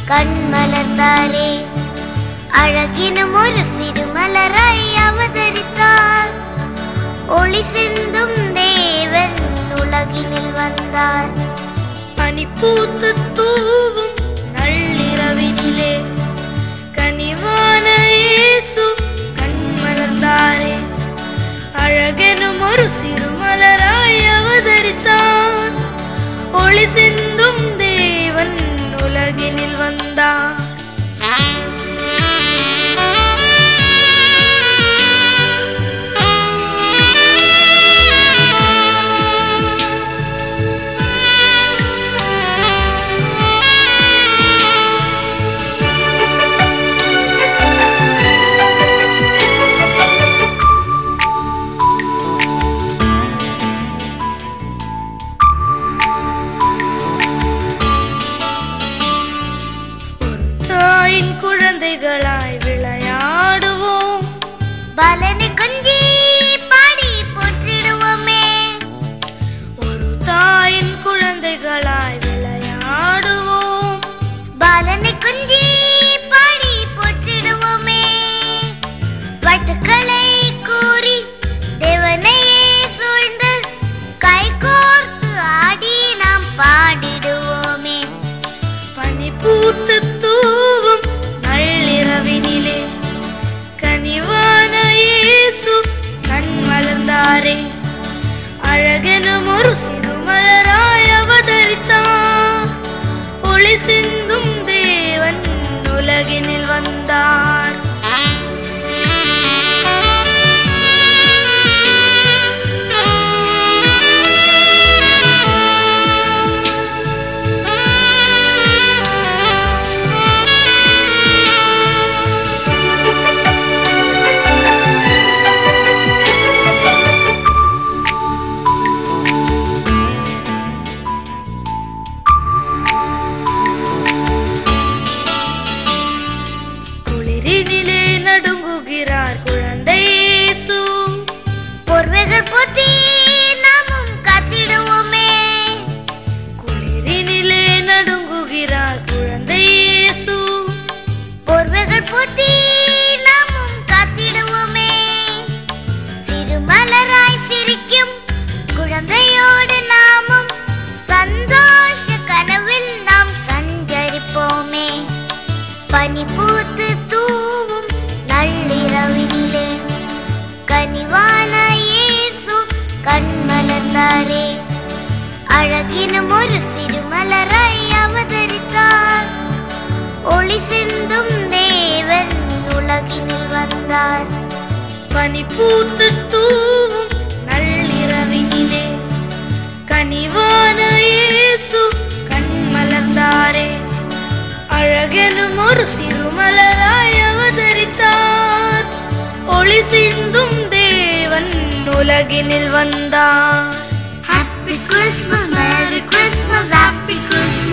கண்மலர்ந்தாரே அழகினும் ஒரு சிறுமலராய் அவதரித்தார் ஒளி சிந்தும் தேவன் உலகினில் வந்தார் பனிப்பூத்து தூவும் நள்ளிரவினிலே கனிவான இயேசு கண்மலர்ந்தாரே அழகெனும் ஒரு சிறுமலராய் அவதரித்தார் ஒளி சிந்தும் தேவன் உலகினில் வந்தார் ஒரு தாயின் குழந்தைகளாய் விளையாடுவோம் பலனை கொஞ்சி பாடி போற்றிடுவோமே ஒரு தாயின் குழந்தைகளாய் விளையாடுவோம் பாலனை கொஞ்சி பாடி போற்றிடுவோமே வாழ்த்துக்களை கூறி தேவனையே சூழ்ந்து கை கோர்த்து ஆடி நாம் பாடிடுவோமே பனி பூத்து தூவும் நள்ளிரவினிலே கனிவான இயேசு கண் மலர்ந்தாரே அழகெனும் ஒரு சிறுமலராய் அவதரித்தார் ஒளி சிந்தும் தேவன் உலகினில் வந்தார் குளிரினிலே நடுங்குகிறார் குழந்தை இயேசு பொர்வைகள் போத்தி நாமும் காத்திடுவோமே குளிரினிலே நடுங்குகிறார் குழந்தை இயேசு பொர்வைகள் போத்தி நாமும் காத்திடுவோமே சிறுமலராய் சிரிக்கும் குழந்தையோடு நாமும் சந்தோஷ கனவில் நாம் சஞ்சரிப்போமே பனி பூத்து தூவும் நள்ளிரவினிலே கனிவான இயேசு கண்மலர்ந்தாரே அழகினும் ஒரு சிறுமலராய் அவதரித்தார் ஒளி சிந்தும் தேவன் உலகினில் வந்தார் பனி பூத்து தூவும் நள்ளிரவினிலே கனிவான இயேசு கண் மலர்ந்தாரே அழகெனும் ஒரு சிறுமலராய் அவதரித்தார் ஒளி சிந்தும் தேவன் உலகினில் வந்தார் Happy Christmas, Merry Christmas, Happy Christmas.